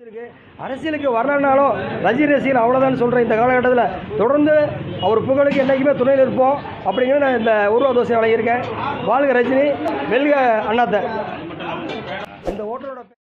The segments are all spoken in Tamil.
இருக்கு அரசியலுக்கு வரலனாலும் ரஜினி ரசிகர் அவ்வளோதான் சொல்கிறேன் இந்த காலகட்டத்தில் தொடர்ந்து அவர் புகழுக்கு என்றைக்குமே துணையில் இருப்போம் அப்படிங்கிற நான் இந்த உருவ தோசை வழங்கியிருக்கேன் வாழ்க ரஜினி வெல்க அண்ணாத்த இந்த ஓட்டரோட பே-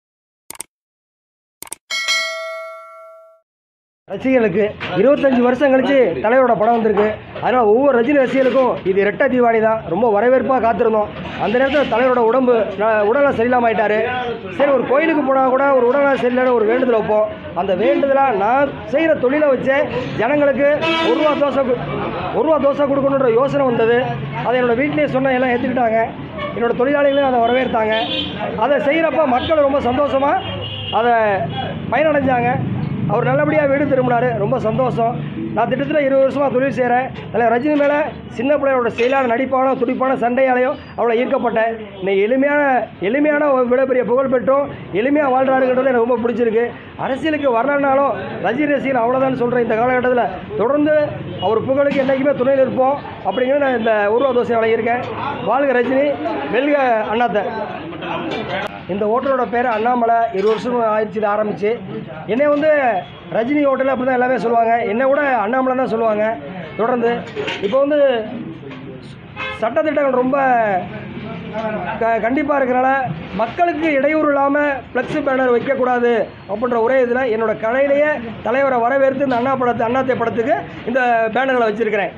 ரசிகர்களுக்கு இருபத்தஞ்சி வருஷம் கழிச்சு தலைவரோட படம் வந்திருக்கு அதனால் ஒவ்வொரு ரஜினி ரசிகர்களுக்கும் இது ரெட்டை தீபாவளி தான் ரொம்ப வரவேற்பாக காத்திருந்தோம் அந்த நேரத்தில் தலைவரோட உடம்பு ந- உடல்நலம் சரியில்லாம ஆயிட்டாரு சரி ஒரு கோயிலுக்கு போனால் கூட ஒரு உடல்நலம் சரியில்லைன்னு ஒரு வேண்டுதல் வைப்போம் அந்த வேண்டுதலாக நான் செய்கிற தொழிலை வச்சே ஜனங்களுக்கு ஒரு ரூபா தோசை கு- ஒரு ரூபா தோசை கொடுக்கணுன்ற யோசனை வந்தது அதை என்னோட வீட்டிலேயே சொன்ன எல்லாம் ஏற்றுக்கிட்டாங்க என்னோட தொழிலாளிகளும் அதை வரவேற்றாங்க அதை செய்கிறப்ப மக்கள் ரொம்ப சந்தோஷமாக அதை பயனடைஞ்சாங்க அவர் நல்லபடியாக வீடு திரும்பினார் ரொம்ப சந்தோஷம் நான் திட்டத்தில் இருபது வருஷமாக தொழில் செய்கிறேன் அதில் ரஜினி மேலே சின்ன பிள்ளையோட செயலான நடிப்பான துடிப்பான சண்டையாலையும் அவ்வளோ ஈர்க்கப்பட்டேன் இன்னைக்கு எளிமையான எளிமையான ஒரு விடப்பெரிய புகழ் பெற்றும் எளிமையாக வாழ்கிறாருங்கிறது எனக்கு ரொம்ப பிடிச்சிருக்கு அரசியலுக்கு வரலனாலும் ரஜினி ரசிகர் அவ்வளோதான் சொல்கிறேன் இந்த காலகட்டத்தில் தொடர்ந்து அவர் புகழுக்கு என்றைக்குமே துணையில் இருப்போம் அப்படிங்கிற நான் இந்த உருவ தோசை வழங்கியிருக்கேன் வாழ்க ரஜினி வெல்க அண்ணாத்த இந்த ஹோட்டலோட பேர் அண்ணாமலை இருபது வருஷம் ஆயிடுச்சு இது ஆரம்பிச்சு என்னை வந்து ரஜினி ஹோட்டல் அப்படி தான் எல்லாமே சொல்லுவாங்க என்னை கூட அண்ணாமலை தான் சொல்லுவாங்க தொடர்ந்து இப்போ வந்து சட்டத்திட்டங்கள் ரொம்ப க கண்டிப்பாக இருக்கிறனால மக்களுக்கு இடையூறு இல்லாமல் ஃப்ளெக்ஸி பேனர் வைக்கக்கூடாது அப்படின்ற ஒரே இதில் என்னோட கடையிலேயே தலைவரை வரவேற்று இந்த அண்ணா படத்து அண்ணாத்தை படத்துக்கு இந்த பேனர்களை வச்சுருக்கிறேன்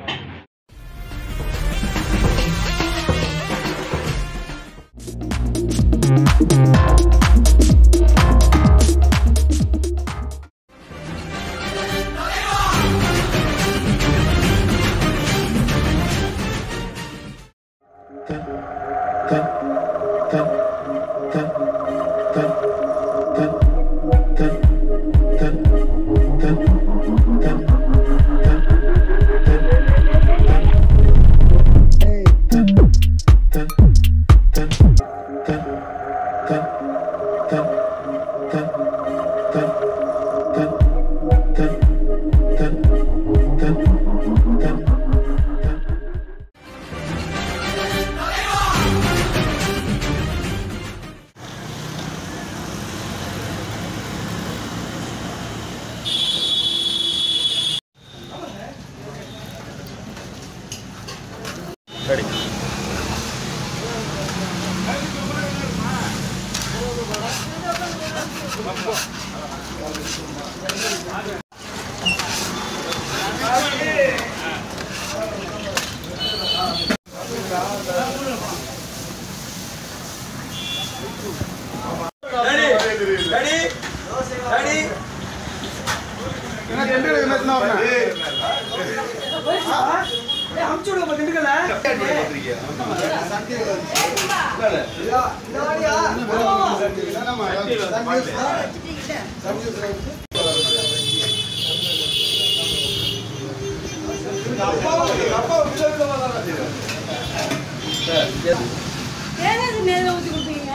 ஏன் அது மேல ஊத்தி கொடுத்தீங்க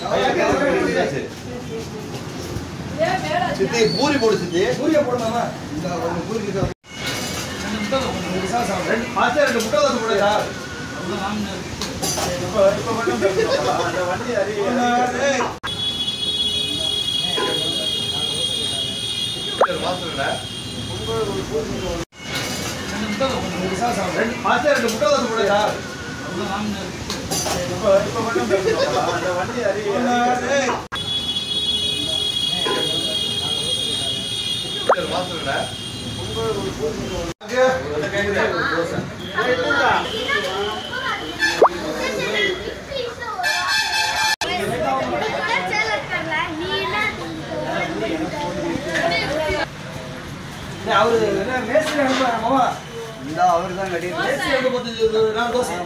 ஏன் மேல சித்தி பூரி போடு சித்தி பூரியை போடலாமா மாஸ்டர் ரெண்டு முட்டை தோசை போடுடா மாஸ்டர் ரெண்டு முட்டை தோசை போடுடா அவரு என்ன மேஸ்திரி அனுப்புறாரு மாமா இந்த அவர் தான் கட்டி மேஸ்திரி அனுப்ப பத்து நான் தோசை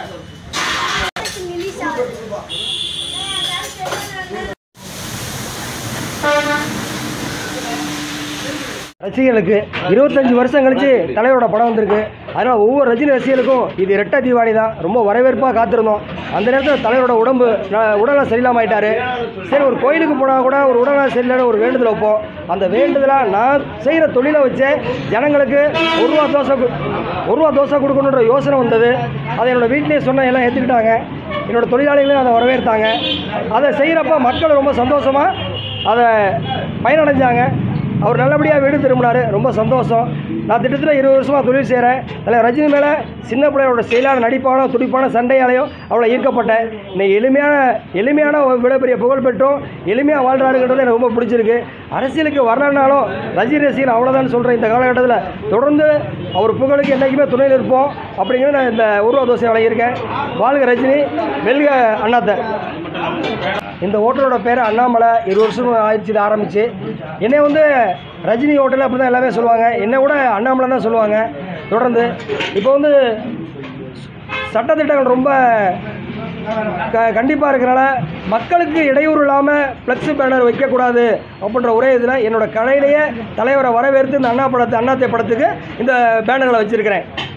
ரசிகர்களுக்கு இருபத்தஞ்சி வருஷம் கழிச்சு தலைவரோட படம் வந்திருக்கு அதனால் ஒவ்வொரு ரஜினி ரசிகர்களுக்கும் இது ரெட்டை தீபாவளி தான் ரொம்ப வரவேற்பாக காத்திருந்தோம் அந்த நேரத்தில் தலைவரோட உடம்பு ந- உடல்நலம் சரியில்லாம ஆயிட்டாரு சரி ஒரு கோயிலுக்கு போனால் கூட ஒரு உடல்நலம் சரியில்லைன்னு ஒரு வேண்டுதல் வைப்போம் அந்த வேண்டுதலாக நான் செய்கிற தொழிலை வச்சே ஜனங்களுக்கு ஒரு ரூபா தோசை கு- ஒரு ரூபா தோசை கொடுக்கணுன்ற யோசனை வந்தது அதை என்னோட வீட்டிலேயே சொன்ன எல்லாம் ஏற்றுக்கிட்டாங்க என்னோட தொழிலாளிகளும் அதை வரவேற்றாங்க அதை செய்கிறப்ப மக்கள் ரொம்ப சந்தோஷமாக அதை பயனடைஞ்சாங்க அவர் நல்லபடியாக வீடு திரும்பினார் ரொம்ப சந்தோஷம் நான் திட்டத்தட்ட இருபது வருஷமாக தொழில் செய்கிறேன் அதில் ரஜினி மேலே சின்ன பிள்ளையோட செயலான நடிப்பான துடிப்பான சண்டையாலையும் அவ்வளோ ஈர்க்கப்பட்டேன் இன்னைக்கு எளிமையான எளிமையான ஒரு மிகப்பெரிய புகழ் பெற்றும் எளிமையாக வாழ்கிறாருங்கிறது எனக்கு ரொம்ப பிடிச்சிருக்கு அரசியலுக்கு வரலனாலும் ரஜினி ரசிகர் அவ்வளோதான் சொல்கிறேன் இந்த காலகட்டத்தில் தொடர்ந்து அவர் புகழுக்கு என்றைக்குமே துணை நிற்போம் அப்படிங்கிறது நான் இந்த உருவ தோசை வழங்கியிருக்கேன் வாழ்க ரஜினி வெல்க அண்ணாத்தை இந்த ஹோட்டலோட பேர் அண்ணாமலை இருபது வருஷம் ஆயிடுச்சு இது ஆரம்பிச்சு என்னை வந்து ரஜினி ஹோட்டல் அப்படி தான் எல்லாமே சொல்லுவாங்க என்னை கூட அண்ணாமலை தான் சொல்லுவாங்க தொடர்ந்து இப்போ வந்து சட்டத்திட்டங்கள் ரொம்ப க கண்டிப்பாக இருக்கிறனால மக்களுக்கு இடையூறு இல்லாமல் ஃப்ளெக்ஸ் பேனர் வைக்கக்கூடாது அப்படின்ற ஒரே இதில் என்னோட கடையிலேயே தலைவரை வரவேற்று இந்த அண்ணா படத்து அண்ணாத்தை படத்துக்கு இந்த பேனர்களை வச்சுருக்கிறேன்